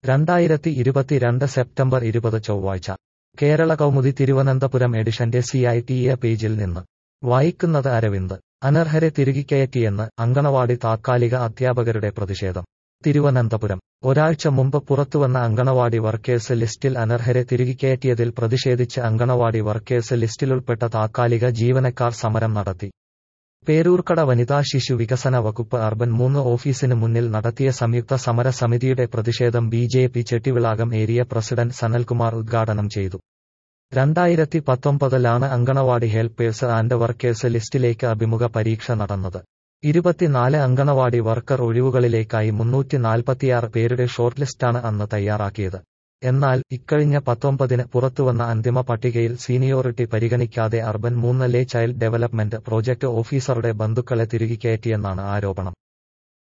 രണ്ടായിരത്തി ഇരുപത്തിരണ്ട് സെപ്റ്റംബർ ഇരുപത് ചൊവ്വാഴ്ച കേരള കൗമുദി തിരുവനന്തപുരം എഡിഷന്റെ സി ഐ ടി എ പേജിൽ നിന്ന് വായിക്കുന്നത് അരവിന്ദ് അനർഹരെ തിരുകിക്കയറ്റിയെന്ന് അങ്കണവാടി താത്കാലിക അധ്യാപകരുടെ പ്രതിഷേധം തിരുവനന്തപുരം ഒരാഴ്ച മുമ്പ് പുറത്തുവന്ന അങ്കണവാടി വർക്കേഴ്സ് ലിസ്റ്റിൽ അനർഹരെ തിരുകിക്കയറ്റിയതിൽ പ്രതിഷേധിച്ച് അങ്കണവാടി വർക്കേഴ്സ് ലിസ്റ്റിലുൾപ്പെട്ട താത്കാലിക ജീവനക്കാർ സമരം നടത്തി പേരൂർക്കട വനിതാ ശിശു വികസന വകുപ്പ് അർബൻ മൂന്ന് ഓഫീസിന് മുന്നിൽ നടത്തിയ സംയുക്ത സമര സമിതിയുടെ പ്രതിഷേധം B J P Chettivilakam area president Sanalkumar ഉദ്ഘാടനം ചെയ്തു രണ്ടായിരത്തി പത്തൊമ്പതിലാണ് അങ്കണവാടി ഹെൽപ്പേഴ്സ് ആൻഡ് വർക്കേഴ്സ് ലിസ്റ്റിലേക്ക് അഭിമുഖ പരീക്ഷ നടന്നത് ഇരുപത്തിനാല് അങ്കണവാടി വർക്കർ ഒഴിവുകളിലേക്കായി മുന്നൂറ്റി നാൽപ്പത്തിയാറ് പേരുടെ ഷോർട്ട് ലിസ്റ്റാണ് അന്ന് തയ്യാറാക്കിയത് എന്നാൽ ഇക്കഴിഞ്ഞ പത്തൊമ്പതിന് പുറത്തുവന്ന അന്തിമ പട്ടികയിൽ സീനിയോറിറ്റി പരിഗണിക്കാതെ അർബൻ മൂന്നിലെ ചൈൽഡ് ഡെവലപ്മെന്റ് പ്രോജക്ട് ഓഫീസറുടെ ബന്ധുക്കളെ തിരുകിക്കയറ്റിയെന്നാണ് ആരോപണം